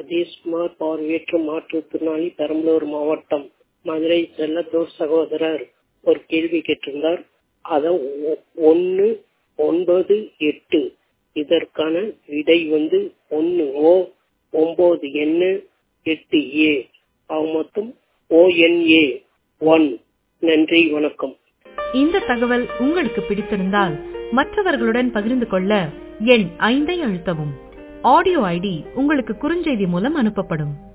சதீஷ்குமார் பார்வையற்ற மாற்றுத்திறனாளி பெரம்பலூர் மாவட்டம் மதுரை செல்லத்தூர் சகோதரர் ஒரு கேள்வி கேட்டிருந்தார் அத ஒன்னு ஒன்பது எட்டு இதற்கான விடை வந்து ஒன்னு ஓ ஒன்பது என்ன எட்டு ஏ ஆக மொத்தம் ஓஎன்ஏ ஒன் நன்றி வணக்கம் இந்த தகவல் உங்களுக்கு பிடித்திருந்தால் மற்றவர்களுடன் பகிர்ந்து கொள்ள எண் ஐந்தை அழுத்தவும் ஆடியோ ஐடி உங்களுக்கு குறுஞ்செய்தி மூலம் அனுப்பப்படும்